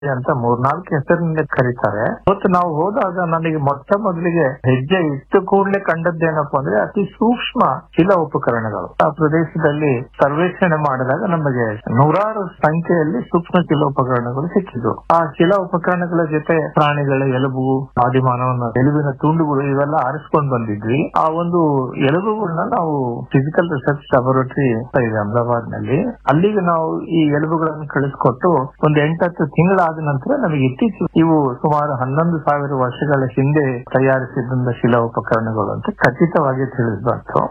ಅಂತ ಮೂರ್ನಾಲ್ಕು ಹೆಸರಿನಿಂದ ಕರೀತಾರೆ ಮತ್ತು ನಾವು ಹೋದಾಗ ನನಗೆ ಮೊಟ್ಟ ಮೊದಲಿಗೆ ಹೆಜ್ಜೆ ಇಟ್ಟು ಕೂಡಲೇ ಕಂಡದ್ದೇನಪ್ಪ ಅಂದ್ರೆ ಅತಿ ಸೂಕ್ಷ್ಮ ಶಿಲಾ ಉಪಕರಣಗಳು ಆ ಪ್ರದೇಶದಲ್ಲಿ ಸರ್ವೇಕ್ಷಣೆ ಮಾಡಿದಾಗ ನಮಗೆ ನೂರಾರು ಸಂಖ್ಯೆಯಲ್ಲಿ ಸೂಕ್ಷ್ಮ ಶಿಲಾ ಉಪಕರಣಗಳು ಸಿಕ್ಕಿದ್ವು ಆ ಶಿಲಾ ಉಪಕರಣಗಳ ಜೊತೆ ಪ್ರಾಣಿಗಳ ಎಲುಬು ಆದಿಮಾನವನ ಎಲುಬಿನ ತುಂಡುಗಳು ಇವೆಲ್ಲ ಆರಿಸ್ಕೊಂಡು ಬಂದಿದ್ವಿ ಆ ಒಂದು ಎಲುಬುಗಳನ್ನ ನಾವು ಫಿಸಿಕಲ್ ರಿಸರ್ಚ್ ಲ್ಯಾಬೊರೇಟರಿ ಇದೆ ಅಹಮದಾಬಾದ್ ನಲ್ಲಿ ಅಲ್ಲಿಗೆ ನಾವು ಈ ಎಲುಬುಗಳನ್ನು ಕಳಿಸ್ಕೊಟ್ಟು ಒಂದು ಎಂಟತ್ತು ತಿಂಗಳಾದ ನಂತರ ನಮಗೆ ಇತ್ತೀಚೆಗೆ ಇವು ಸುಮಾರು ಹನ್ನೊಂದು ಸಾವಿರ ವರ್ಷಗಳ ಹಿಂದೆ ತಯಾರಿಸಿದಂತ ಶಿಲಾ ಉಪಕರಣಗಳು ಅಂತ ಖಚಿತವಾಗಿ ತಿಳಿದು ಬಂತು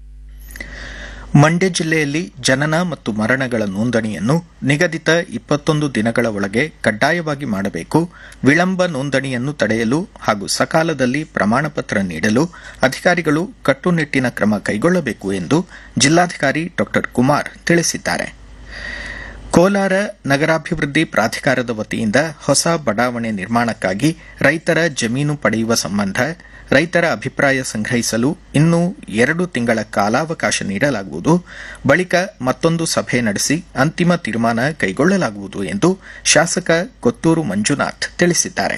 ಮಂಡ್ಯ ಜಿಲ್ಲೆಯಲ್ಲಿ ಜನನ ಮತ್ತು ಮರಣಗಳ ನೋಂದಣಿಯನ್ನು ನಿಗದಿತ ಇಪ್ಪತ್ತೊಂದು ದಿನಗಳ ಒಳಗೆ ಕಡ್ಡಾಯವಾಗಿ ಮಾಡಬೇಕು ವಿಳಂಬ ನೋಂದಣಿಯನ್ನು ತಡೆಯಲು ಹಾಗೂ ಸಕಾಲದಲ್ಲಿ ಪ್ರಮಾಣಪತ್ರ ನೀಡಲು ಅಧಿಕಾರಿಗಳು ಕಟ್ಟುನಿಟ್ಟಿನ ಕ್ರಮ ಕೈಗೊಳ್ಳಬೇಕು ಎಂದು ಜಿಲ್ಲಾಧಿಕಾರಿ ಡಾ ಕುಮಾರ್ ತಿಳಿಸಿದ್ದಾರೆ ಕೋಲಾರ ನಗರಾಭಿವೃದ್ಧಿ ಪ್ರಾಧಿಕಾರದ ವತಿಯಿಂದ ಹೊಸ ಬಡಾವಣೆ ನಿರ್ಮಾಣಕ್ಕಾಗಿ ರೈತರ ಜಮೀನು ಪಡೆಯುವ ಸಂಬಂಧ ರೈತರ ಅಭಿಪ್ರಾಯ ಸಂಗ್ರಹಿಸಲು ಇನ್ನೂ ಎರಡು ತಿಂಗಳ ಕಾಲಾವಕಾಶ ನೀಡಲಾಗುವುದು ಬಳಿಕ ಮತ್ತೊಂದು ಸಭೆ ನಡೆಸಿ ಅಂತಿಮ ತೀರ್ಮಾನ ಕೈಗೊಳ್ಳಲಾಗುವುದು ಎಂದು ಶಾಸಕ ಕೊತ್ತೂರು ಮಂಜುನಾಥ್ ತಿಳಿಸಿದ್ದಾರೆ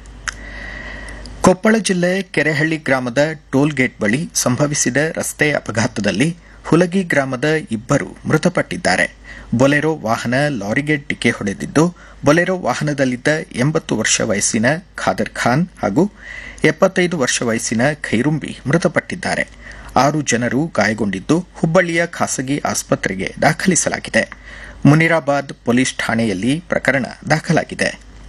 ಕೊಪ್ಪಳ ಜಿಲ್ಲೆ ಕೆರೆಹಳ್ಳಿ ಗ್ರಾಮದ ಟೋಲ್ ಗೇಟ್ ಬಳಿ ಸಂಭವಿಸಿದ ರಸ್ತೆ ಅಪಘಾತದಲ್ಲಿ ಹುಲಗಿ ಗ್ರಾಮದ ಇಬ್ಬರು ಮೃತಪಟ್ಟಿದ್ದಾರೆ ಬೊಲೆರೋ ವಾಹನ ಲಾರಿಗೆ ಡಿಕ್ಕೆ ಹೊಡೆದಿದ್ದು ಬೊಲೆರೋ ವಾಹನದಲ್ಲಿದ್ದ ಎಂಬತ್ತು ವರ್ಷ ವಯಸ್ಸಿನ ಖಾದರ್ ಖಾನ್ ಹಾಗೂ ಎಪ್ಪತ್ತೈದು ವರ್ಷ ವಯಸ್ಸಿನ ಖೈರುಂಬಿ ಮೃತಪಟ್ಟಿದ್ದಾರೆ ಆರು ಜನರು ಗಾಯಗೊಂಡಿದ್ದು ಹುಬ್ಬಳ್ಳಿಯ ಖಾಸಗಿ ಆಸ್ಪತ್ರೆಗೆ ದಾಖಲಿಸಲಾಗಿದೆ ಮುನಿರಾಬಾದ್ ಪೊಲೀಸ್ ಠಾಣೆಯಲ್ಲಿ ಪ್ರಕರಣ ದಾಖಲಾಗಿದೆ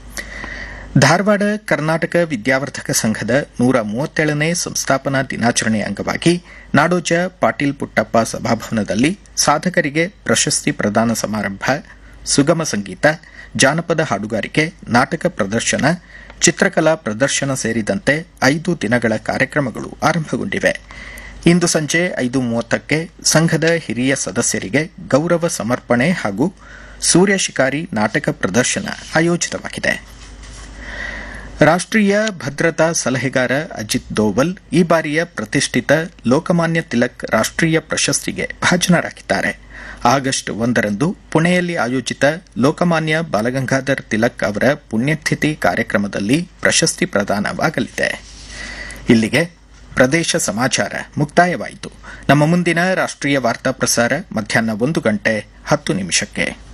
ಧಾರವಾಡ ಕರ್ನಾಟಕ ವಿದ್ಯಾವರ್ಧಕ ಸಂಘದ ನೂರ ಮೂವತ್ತೇಳನೇ ಸಂಸ್ಥಾಪನಾ ದಿನಾಚರಣೆ ಅಂಗವಾಗಿ ನಾಡೋಜ ಪಾಟೀಲ್ ಪುಟ್ಟಪ್ಪ ಸಭಾಭವನದಲ್ಲಿ ಸಾಧಕರಿಗೆ ಪ್ರಶಸ್ತಿ ಪ್ರದಾನ ಸಮಾರಂಭ ಸುಗಮ ಸಂಗೀತ ಜಾನಪದ ಹಾಡುಗಾರಿಕೆ ನಾಟಕ ಪ್ರದರ್ಶನ ಚಿತ್ರಕಲಾ ಪ್ರದರ್ಶನ ಸೇರಿದಂತೆ ಐದು ದಿನಗಳ ಕಾರ್ಯಕ್ರಮಗಳು ಆರಂಭಗೊಂಡಿವೆ ಇಂದು ಸಂಜೆ ಐದು ಮೂವತ್ತಕ್ಕೆ ಸಂಘದ ಹಿರಿಯ ಸದಸ್ಯರಿಗೆ ಗೌರವ ಸಮರ್ಪಣೆ ಹಾಗೂ ಸೂರ್ಯ ಶಿಕಾರಿ ನಾಟಕ ಪ್ರದರ್ಶನ ಆಯೋಜಿತವಾಗಿದೆ ರಾಷ್ಟ್ರೀಯ ಭದ್ರತಾ ಸಲಹೆಗಾರ ಅಜಿತ್ ದೋವಲ್ ಈ ಬಾರಿಯ ಪ್ರತಿಷ್ಠಿತ ಲೋಕಮಾನ್ಯ ತಿಲಕ್ ರಾಷ್ಟ್ರೀಯ ಪ್ರಶಸ್ತಿಗೆ ಭಾಜನರಾಗಿದ್ದಾರೆ ಆಗಸ್ಟ್ ಒಂದರಂದು ಪುಣೆಯಲ್ಲಿ ಆಯೋಜಿತ ಲೋಕಮಾನ್ಯ ಬಾಲಗಂಗಾಧರ್ ತಿಲಕ್ ಅವರ ಪುಣ್ಯತಿಥಿ ಕಾರ್ಯಕ್ರಮದಲ್ಲಿ ಪ್ರಶಸ್ತಿ ಪ್ರದಾನವಾಗಲಿದೆ ಇಲ್ಲಿಗೆ ಪ್ರದೇಶ ಸಮಾಚಾರ ಮುಕ್ತಾಯವಾಯಿತು ನಮ್ಮ ಮುಂದಿನ ರಾಷ್ಟ್ರೀಯ ವಾರ್ತಾ ಪ್ರಸಾರ ಮಧ್ಯಾಹ್ನ ಒಂದು ಗಂಟೆ ಹತ್ತು ನಿಮಿಷಕ್ಕೆ